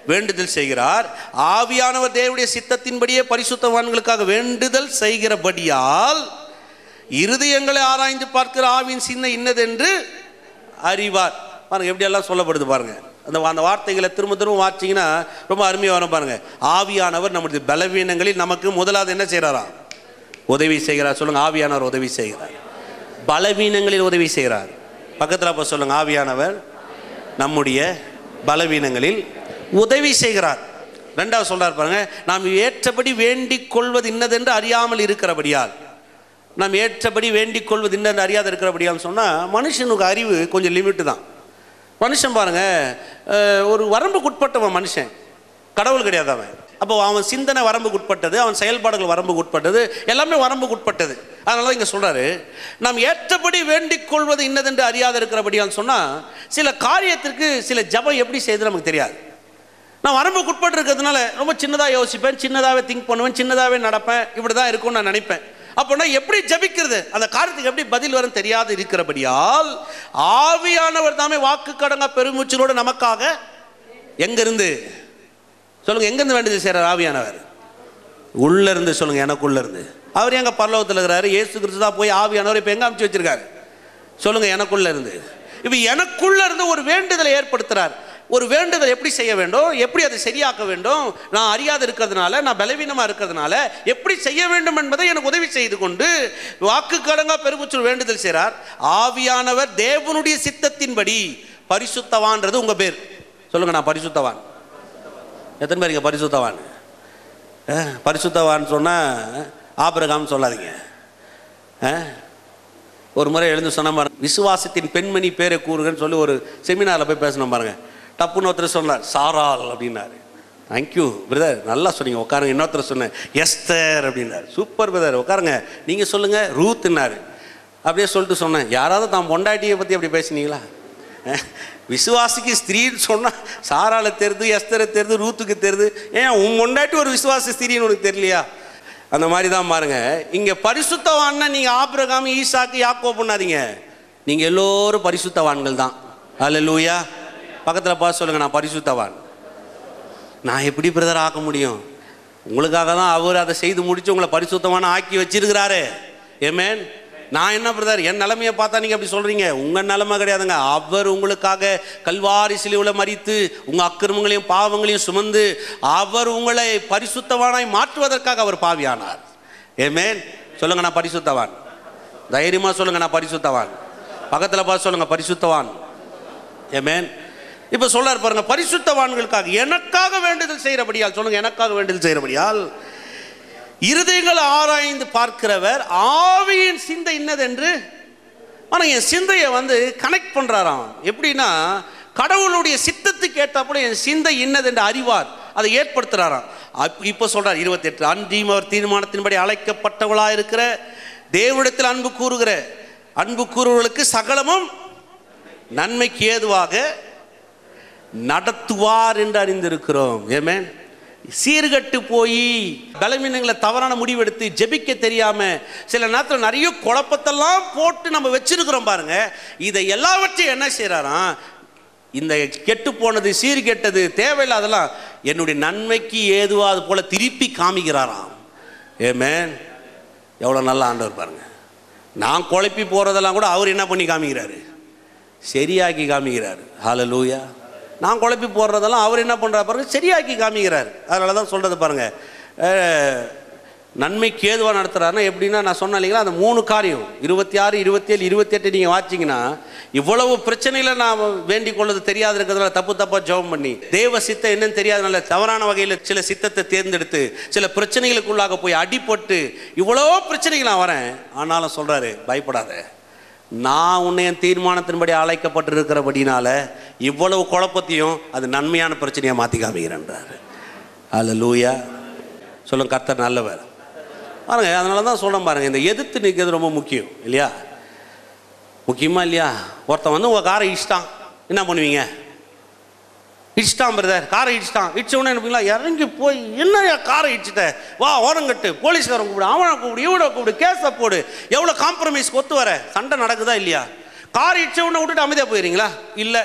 வேண்டுதல் செய்கிறார் ஆவியானவர் தேவனுடைய சித்தத்தின்படியே பரிசுத்தவான்களுக்காக வேண்டுதல் செய்கிறபடியால் இருதயங்களை ஆராய்ந்து பார்க்கிற ஆவியின் சின்ன இன்னதென்று அறிவார் பாருங்க எப்படி எல்லாம் சொல்லப்படுது பாருங்க அந்த அந்த வார்த்தைகளை திரும்ப திரும்ப வாசிங்கன்னா ரொம்ப அருமையாக வரும் பாருங்க ஆவியானவர் நம்முடைய பலவீனங்களில் நமக்கு முதலாவது என்ன செய்கிறாராம் உதவி செய்கிறார் சொல்லுங்க ஆவியானவர் உதவி செய்கிறார் பலவீனங்களில் உதவி செய்கிறார் பக்கத்தில் அப்போ சொல்லுங்க ஆவியானவர் நம்முடைய பலவீனங்களில் உதவி செய்கிறார் ரெண்டாவது சொல்றார் பாருங்க நாம் ஏற்றபடி வேண்டிக் கொள்வது இன்னதென்று அறியாமல் இருக்கிறபடியால் நாம் ஏற்றபடி வேண்டிக் கொள்வது இன்னதென்று அறியாத இருக்கிறபடியால் சொன்னால் மனுஷனுக்கு அறிவு கொஞ்சம் லிமிட்டு தான் மனுஷன் பாருங்க அஹ், ஒரு வரம்புக்குட்பட்டவன் மனுஷன் கடவுள் கிடையாது அவன் அப்போ அவன் சிந்தனை வரம்புக்கு உட்பட்டது அவன் செயல்பாடுகள் வரம்புக்கு உட்பட்டது எல்லாமே வரம்புக்கு உட்பட்டது அதனால தான் இங்கே சொல்கிறாரு நாம் ஏற்றபடி வேண்டிக் கொள்வது இன்னதென்று அறியாத இருக்கிறபடியால் சொன்னால் சில காரியத்திற்கு சில ஜபம் எப்படி செய்யுது நமக்கு தெரியாது நான் வரம்புக்கு உட்பட்டு இருக்கிறதுனால ரொம்ப சின்னதாக யோசிப்பேன் சின்னதாகவே திங்க் பண்ணுவேன் சின்னதாகவே நடப்பேன் இப்படி தான் இருக்கும்னு நான் நினைப்பேன் அப்போனா எப்படி ஜபிக்கிறது அந்த காரியத்துக்கு எப்படி பதில் வரும் தெரியாது இருக்கிறபடியால் ஆவியானவர் தாமே வாக்கு கடங்க பெருமூச்சலோடு நமக்காக எங்கிருந்து சொல்லுங்க எங்கேருந்து வேண்டியது செய்கிறார் ஆவியானவர் உள்ள இருந்து சொல்லுங்க எனக்குள்ள இருந்து அவர் எங்க பரலோகத்தில் இருக்கிறாரு இயேசு கிறிஸ்து தான் போய் ஆவியானவர் இப்போ எங்க அமுச்சு வச்சிருக்காரு சொல்லுங்க எனக்குள்ள இருந்து இப்போ எனக்குள்ள இருந்து ஒரு வேண்டுதலை ஏற்படுத்துறார் ஒரு வேண்டுதல் எப்படி செய்ய வேண்டும் எப்படி அதை சரியாக்க வேண்டும் நான் அறியாது இருக்கிறதுனால நான் பலவீனமா இருக்கிறதுனால எப்படி செய்ய வேண்டும் என்பதை எனக்கு உதவி செய்து கொண்டு வாக்கு கடங்கா பெருமுச்சல் வேண்டுதல் செய்கிறார் ஆவியானவர் தேவனுடைய சித்தத்தின்படி பரிசுத்தவான்றது உங்க பேர் சொல்லுங்க நான் பரிசுத்தவான் எத்தனை பேர் இங்க பரிசுத்தவான் அஹ், பரிசுத்தவான் சொன்னால் ஆபிரகாம் சொல்லாதீங்க அஹ், ஒரு முறை எழுந்து சொன்ன பாருங்க விசுவாசத்தின் பெண்மணி பேரை கூறுகன்னு சொல்லி ஒரு செமினாரில் போய் பேசணும் பாருங்க டப்புன்னு ஒருத்தர் சொன்னார் சாரால் அப்படின்னாரு தேங்க்யூ பிரதர் நல்லா சொன்னீங்க உட்காருங்க இன்னொருத்தர் சொன்னேன் எஸ்தர் அப்படின்னாரு சூப்பர் பிரதர் உட்காருங்க நீங்கள் சொல்லுங்கள் ரூத்னாரு அப்படியே சொல்லிட்டு சொன்னேன் யாராவது தான் பொண்டாட்டியை பற்றி அப்படி பேசுனீங்களா அஹ், விசுவாசிக்கு ஸ்திரீன்னு சொன்னால் சாரால தெரிது எஸ்தரை தெரிது ரூத்துக்கு தெரிது ஏன் உன் பொண்டாட்டி ஒரு விசுவாச ஸ்திரீன்னு உனக்கு தெரியலையா அந்த மாதிரி தான் பாருங்க இங்கே பரிசுத்தவான்னா நீங்கள் ஆபிரகாம் ஈசாக்கு யாக்கோ பண்ணாதீங்க நீங்கள் எல்லோரும் பரிசுத்தவான்கள் தான் அல்லூயா பக்கத்தில் பார்த்து சொல்லுங்க நான் பரிசுத்தவான் நான் எப்படி பிரதர் ஆக்க முடியும் உங்களுக்காக தான் அவர் அதை செய்து முடிச்சு உங்களை பரிசுத்தமான ஆக்கி வச்சிருக்கிறாரு ஏமேன் நான் என்ன பிரதர் என் நிலைமையை பார்த்தா நீங்கள் அப்படி சொல்கிறீங்க உங்கள் நிலைமை கிடையாதுங்க அவர் உங்களுக்காக கல்வாரி சிலுவில் மறித்து உங்கள் அக்கிரமங்களையும் பாவங்களையும் சுமந்து அவர் உங்களை பரிசுத்தவானாய் மாற்றுவதற்காக அவர் பாவியானார் ஏமேன் சொல்லுங்க நான் பரிசுத்தவான் தைரியமாக சொல்லுங்க நான் பரிசுத்தவான் பக்கத்தில் பார்த்து சொல்லுங்க பரிசுத்தவான் ஏமேன் இப்போ சொல்றார் பாருங்க பரிசுத்தவான்களுக்காக எனக்காக வேண்டுதல் செய்கிறபடியால் சொல்லுங்க எனக்காக வேண்டுதல் செய்கிறபடியால் இருதயங்களை ஆராய்ந்து பார்க்கிறவர் ஆவியின் சிந்தை இன்னதென்று ஆனால் என் சிந்தையை வந்து கனெக்ட் பண்ணுறாராம் எப்படின்னா கடவுளுடைய சித்தத்துக்கு ஏற்றாப்புல என் சிந்தை இன்னதென்று அறிவார் அதை ஏற்படுத்துகிறாராம் அப் இப்போ சொல்கிறார் இருபத்தெட்டு அன்றியும் அவர் தீர்மானத்தின்படி அழைக்கப்பட்டவளாக இருக்கிற தேவனிடத்தில் அன்பு கூறுகிற அன்பு கூறுவர்களுக்கு சகலமும் நன்மைக்கு ஏதுவாக நடத்துவார் என்று அறிந்திருக்கிறோம் ஏமேன் சீர்கட்டு போய் பலவீனங்களை தவறான முடிவெடுத்து ஜெபிக்க தெரியாம சில நேரத்தில் நிறைய குழப்பத்தெல்லாம் போட்டு நம்ம வச்சிருக்கிறோம் பாருங்க இதை எல்லாவற்றையும் என்ன செய்யறாராம் இந்த கெட்டு போனது சீர்கெட்டது தேவையில்லாதெல்லாம் என்னுடைய நன்மைக்கு ஏதுவா அது போல திருப்பி காமிக்கிறாராம் ஏமேன் எவ்வளோ நல்ல ஆண்டவர் பாருங்க நான் குழப்பி போகிறதெல்லாம் கூட அவர் என்ன பண்ணி காமிக்கிறாரு சரியாக்கி காமிக்கிறார் ஹalleluya நான் குழப்பி போடுறதெல்லாம் அவர் என்ன பண்ணுறாரு பாருங்க சரியாக்கி காமிக்கிறார் அதனால தான் சொல்கிறது பாருங்க அஹ், நன்மைக்கு ஏதுவாக நடத்துகிறாருன்னா எப்படின்னா நான் சொன்னேன் இல்லைங்களா அந்த மூணு காரியம் இருபத்தி ஆறு இருபத்தேழு இருபத்தெட்டு நீங்கள் வாச்சிங்கன்னா இவ்வளவு பிரச்சனையில் நான் வேண்டிக் கொள்வது தெரியாது இருக்கிறதுனால தப்பு தப்பாக ஜெபம் பண்ணி தேவ சித்தம் என்னன்னு தெரியாதனால தவறான வகையில் சில சித்தத்தை தேர்ந்தெடுத்து சில பிரச்சனைகளுக்குள்ளாக போய் அடிபட்டு இவ்வளோ பிரச்சனைகள் நான் வரேன் ஆனாலும் சொல்கிறாரு பயப்படாத நான் உன்னை என் தீர்மானத்தின்படி அழைக்கப்பட்டிருக்கிறபடினால இவ்வளவு குழப்பத்தையும் அது நன்மையான பிரச்சனையை மாற்றி காமிக்கிறேன்றாரு அல்ல லூயா சொல்லுங்க கர்த்தர் நல்லவர் பாருங்க அதனால தான் சொல்கிறேன் பாருங்க இந்த எதிர்த்து நிற்கிறது ரொம்ப முக்கியம் இல்லையா முக்கியமா இல்லையா ஒருத்தன் வந்து உங்கள் காரை இஷ்டான் என்ன பண்ணுவீங்க இடிச்சிட்டான் பிரதர் காரை இடிச்சிட்டான் இடிச்ச உடனே என்ன பண்ணுவீங்களா இறங்கி போய் என்னையா காரை இடிச்சிட்ட வா ஓரங்கட்டு போலீஸ்காரன் கூப்பிடு அவனை கூப்பிடு இவனை கூப்பிடு கேஸை போடு எவ்வளோ காம்ப்ரமைஸ் ஒத்து வர சண்டை நடக்குதா இல்லையா கார் இடிச்ச உடனே விட்டுட்டு அமைதியாக போயிடுறீங்களா இல்லை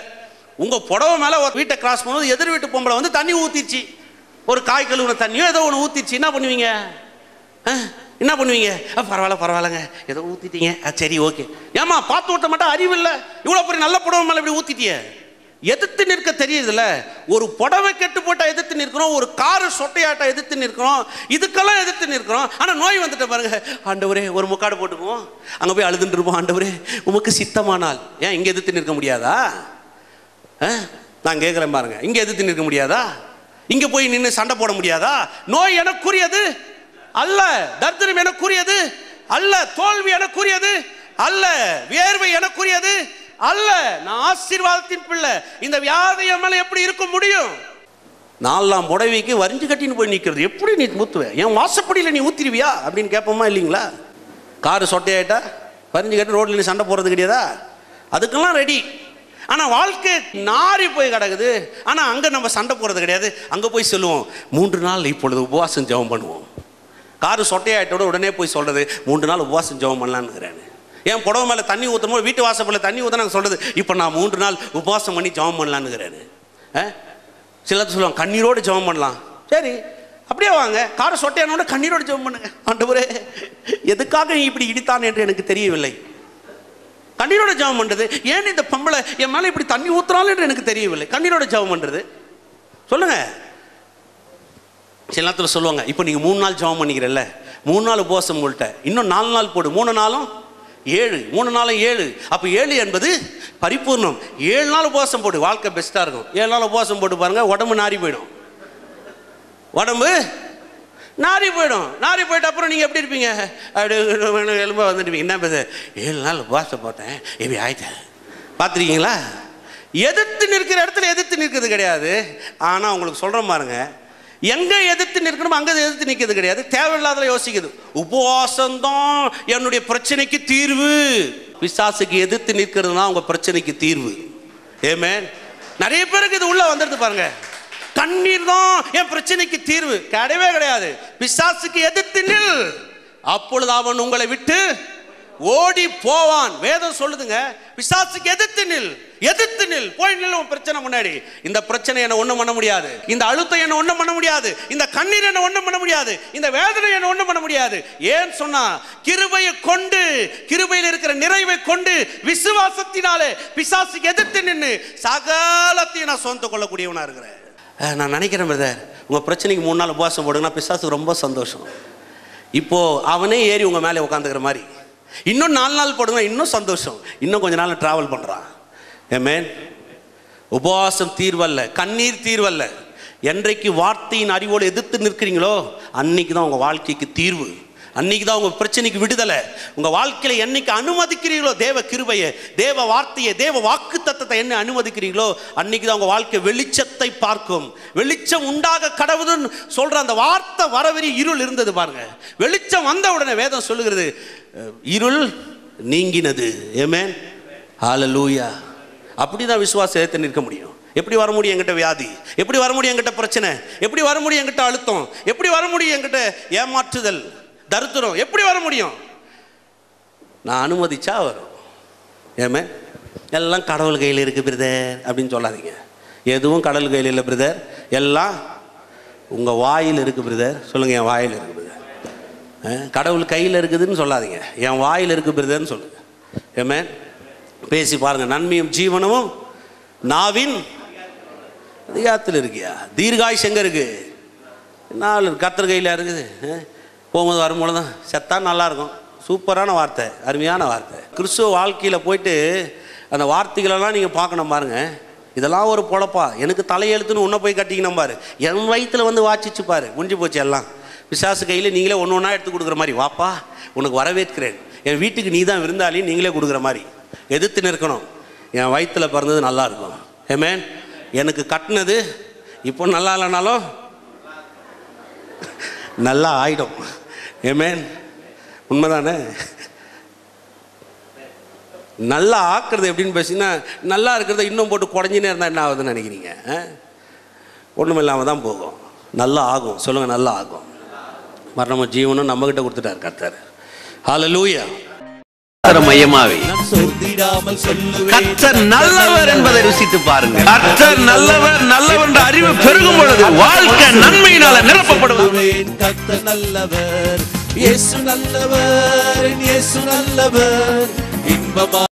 உங்க புடவை மேல ஒரு வீட்டை கிராஸ் பண்ணும்போது எதிர் வீட்டு பொம்பளை வந்து தண்ணி ஊத்திச்சு ஒரு காய் கழுவுன தண்ணியோ ஏதோ ஒன்று ஊத்திச்சு என்ன பண்ணுவீங்க ஆ, என்ன பண்ணுவீங்க அ, பரவாயில்ல பரவாயில்லங்க ஏதோ ஊத்திட்டீங்க அ, சரி ஓகே ஏமா பார்த்து விட்ட மாட்டா அறிவு இல்லை இவ்வளோ பெரிய நல்ல புடவை மேலே இப்படி ஊத்திட்டியே எதிர்த்து நிற்க தெரியுதுல்ல ஒரு புடவை கெட்டு போட்டா எதிர்த்து நிற்கிறோம் ஒரு காரு சொட்டையாட்டா எதிர்த்து நிற்கிறோம் இதுக்கெல்லாம் எதிர்த்து நிற்கிறோம் ஆனால் நோய் வந்துட்ட பாருங்க ஆண்டவரே ஒரு முக்காடு போட்டுக்குவோம் அங்கே போய் அழுதுட்டு இருப்போம் ஆண்டவரே உமக்கு சித்தமானால் ஏன் இங்கே எதிர்த்து நிற்க முடியாதா ஆ? நான் கேட்குறேன் பாருங்க இங்கே எதிர்த்து நிற்க முடியாதா இங்கே போய் நின்று சண்டை போட முடியாதா நோய் எனக்குரியது அல்ல தரித்திரம் எனக்குரியது அல்ல தோல்வி எனக்குரியது அல்ல வியர்வை எனக்குரியது அல்ல நான் ஆசீர்வாதத்தின் பிள்ளை இந்த வியாதி என் மேல எப்படி இருக்க முடியும் நாலாம் புடவைக்கு வரிஞ்சு கட்டின்னு போய் நிற்கிறது எப்படி நீ ஊத்துவ என் வாசப்படியில் நீ ஊத்திருவியா அப்படின்னு கேட்போமா இல்லைங்களா காரு சொட்டையாயிட்டா வரிஞ்சு கட்டி ரோட்ல நீ சண்டை போறது கிடையாதா அதுக்கெல்லாம் ரெடி ஆனா வாழ்க்கை நாரி போய் கிடக்குது ஆனா அங்க நம்ம சண்டை போறது கிடையாது அங்க போய் சொல்லுவோம் மூன்று நாள் இப்பொழுது உபவாசம் ஜெபம் பண்ணுவோம் காரு சொட்டையாயிட்டோட உடனே போய் சொல்றது மூன்று நாள் உபவாசம் ஜெபம் பண்ணலான்னு என் புடவை மேலே தண்ணி ஊற்றும் போது வீட்டு வாசப்பில் தண்ணி ஊற்ற நாங்கள் சொல்கிறது இப்போ நான் மூன்று நாள் உபவாசம் பண்ணி ஜெபம் பண்ணலான்னுக்கிறேன் சிலர் சொல்லுவாங்க கண்ணீரோடு ஜெபம் பண்ணலாம் சரி அப்படியே வாங்க காரை சொட்டையானோட கண்ணீரோடு ஜெபம் பண்ணுங்க ஆண்டவரே எதுக்காக நீ இப்படி இடித்தான் என்று எனக்கு தெரியவில்லை கண்ணீரோட ஜெபம் பண்ணுறது ஏன் இந்த பொம்பளை என் மேலே இப்படி தண்ணி ஊத்துறாள் என்று எனக்கு தெரியவில்லை கண்ணீரோட ஜெபம் பண்ணுறது சொல்லுங்க சில நேரத்தில் சொல்லுவாங்க இப்போ நீங்கள் மூணு நாள் ஜெபம் பண்ணிக்கிறல்ல மூணு நாள் உபவாசம் உங்கள்கிட்ட இன்னும் நாலு நாள் போடு மூணு நாளும் ஏழு மூணு நாளும் ஏழு அப்போ ஏழு என்பது பரிபூர்ணம் ஏழு நாள் உபவாசம் போடு வாழ்க்கை பெஸ்ட்டாக இருக்கும் ஏழு நாள் உபவாசம் போட்டு பாருங்க உடம்பு நாரி போயிடும் உடம்பு நாரி போயிடும் நாரி போயிட்ட அப்புறம் நீங்கள் எப்படி இருப்பீங்க அப்படி எலும்ப வந்துடுவீங்க என்ன பேச ஏழு நாள் உபவாசம் போட்டேன் எப்படி ஆயிட்டேன் பார்த்துருக்கீங்களா எதிர்த்து நிற்கிற இடத்துல எதிர்த்து நிற்கிறது கிடையாது ஆனால் உங்களுக்கு சொல்கிறேன் பாருங்க எங்கே எதிர்த்து நிற்கணும் அங்கே எதிர்த்து நிற்கிறது கிடையாது தேவையில்லாத யோசிக்குது உபவாசம்தான் என்னுடைய பிரச்சனைக்கு தீர்வு பிசாசுக்கு எதிர்த்து நிற்கிறது தான் உங்கள் பிரச்சனைக்கு தீர்வு ஏமே நிறைய பேருக்கு இது உள்ள வந்துடுது பாருங்க கண்ணீர் தான் என் பிரச்சனைக்கு தீர்வு கிடையவே கிடையாது பிசாசுக்கு எதிர்த்து நில் அப்பொழுது அவன் உங்களை விட்டு ஓடி போவான் வேதம் சொல்லுதுங்க பிசாசுக்கு எதிர்த்து நில் எதிர்த்து நில் போய் நில் உன் பிரச்சனை முன்னாடி இந்த பிரச்சனை என்ன ஒண்ணும் பண்ண முடியாது இந்த அழுத்தம் என்ன ஒண்ணும் பண்ண முடியாது இந்த கண்ணீர் என்ன ஒண்ணும் பண்ண முடியாது இந்த வேதனை என்ன ஒண்ணும் பண்ண முடியாது ஏன் சொன்னா கிருபையை கொண்டு கிருபையில் இருக்கிற நிறைவை கொண்டு விசுவாசத்தினாலே பிசாசுக்கு எதிர்த்து நின்று சகலத்தையும் நான் சொந்த கொள்ளக்கூடியவனா இருக்கிறேன் அஹ், நான் நினைக்கிறேன் பிரதர் உங்க பிரச்சனைக்கு மூணு நாள் உபவாசம் போடுங்கன்னா பிசாசுக்கு ரொம்ப சந்தோஷம் இப்போ அவனே ஏறி உங்க மேலே உட்காந்துக்கிற மாதிரி இன்னும் நாலு நாள் போடுங்க இன்னும் சந்தோஷம் இன்னும் கொஞ்ச நாள் டிராவல் பண்றான் ஏமேன் உபவாசம் தீர்வல்ல கண்ணீர் தீர்வல்ல என்றைக்கு வார்த்தையின் அறிவோடு எதிர்த்து நிற்கிறீங்களோ அன்னைக்கு தான் உங்க வாழ்க்கைக்கு தீர்வு அன்னைக்கு தான் உங்க பிரச்சனைக்கு விடுதலை உங்க வாழ்க்கையில என்னைக்கு அனுமதிக்கிறீங்களோ தேவ கிருபையை தேவ வார்த்தையை தேவ வாக்கு தத்தத்தை என்ன அனுமதிக்கிறீங்களோ அன்னைக்கு தான் உங்க வாழ்க்கை வெளிச்சத்தை பார்க்கும் வெளிச்சம் உண்டாக கடவுதுன்னு சொல்ற அந்த வார்த்தை வரவெறி இருள் இருந்தது பாருங்க வெளிச்சம் வந்த உடனே வேதம் சொல்லுகிறது அஹ், இருள் நீங்கினது ஏமேன் ஹalleluya அப்படி தான் விசுவாசம் ஏற்று நிற்க முடியும் எப்படி வர முடியும் என்கிட்ட வியாதி எப்படி வர முடியும் என்கிட்ட பிரச்சனை எப்படி வர முடியும் என்கிட்ட அழுத்தம் எப்படி வர முடியும் என்கிட்ட ஏமாற்றுதல் தரித்திரம் எப்படி வர முடியும் நான் அனுமதிச்சா வரும் ஏமே எல்லாம் கடவுள் கையில் இருக்கு பிரதர் அப்படின்னு சொல்லாதீங்க எதுவும் கடவுள் கையில் இல்லை பிரதர் எல்லாம் உங்கள் வாயில் இருக்கு பிரதர் சொல்லுங்கள் என் வாயில் இருக்கு பிரதர் கடவுள் கையில் இருக்குதுன்னு சொல்லாதீங்க என் வாயில் இருக்கு பிரதர்னு சொல்லுங்க ஏமே பேசி பாருங்க நன்மையும் ஜீவனமும் நாவின் அதிகாரத்தில் இருக்கியா தீர்காயுஷ் எங்கே இருக்கு நாலு கத்தர் கையில் இருக்குது அஹ், போகும்போது வரும்போது தான் செத்தா நல்லா இருக்கும் சூப்பரான வார்த்தை அருமையான வார்த்தை கிறிஸ்துவ வாழ்க்கையில் போயிட்டு அந்த வார்த்தைகளெல்லாம் நீங்கள் பார்க்கணும் பாருங்க இதெல்லாம் ஒரு பொழப்பா எனக்கு தலையெழுத்துன்னு உன்னை போய் கட்டிக்கணும் பாரு என் வயித்துல வந்து வாச்சிச்சு பாரு முடிஞ்சு போச்சு எல்லாம் பிசாசு கையில் நீங்களே ஒன்று ஒன்றா எடுத்து கொடுக்குற மாதிரி வாப்பா உனக்கு வரவேற்கிறேன் என் வீட்டுக்கு நீ தான் விருந்தாளி நீங்களே கொடுக்குற மாதிரி எதிர்த்து நிற்கணும் என் வயித்துல பிறந்தது நல்லா இருக்கும் ஏமேன் எனக்கு கட்டினது இப்போ நல்லா இல்லைனாலும் நல்லா ஆயிடும் ஏமேன் உண்மைதானே நல்லா ஆக்குறது எப்படின்னு பேசினா நல்லா இருக்கிறத இன்னும் போட்டு குறைஞ்சினே இருந்தால் என்ன ஆகுதுன்னு நினைக்கிறீங்க ஒன்றும் இல்லாமல் தான் போகும் நல்லா ஆகும் சொல்லுங்கள் நல்லா ஆகும் மரணமும் ஜீவனும் நம்மக்கிட்ட கொடுத்துட்டார் கர்த்தர் ஹalleluya கர்த்தர் மையமாவே நான் சோர்ந்திடாமல் சொல்லுவேன் கர்த்தர் நல்லவர் என்பதை ருசித்து பாருங்க கர்த்தர் நல்லவர் நல்லவர் என்ற அறிவு பெருகும் பொழுது வாழ்க்கை நன்மையினால நிரப்பப்படுவது சொல்லுவேன் கர்த்தர் நல்லவர் இயேசு நல்லவர் இயேசு நல்லவர் இன்பமா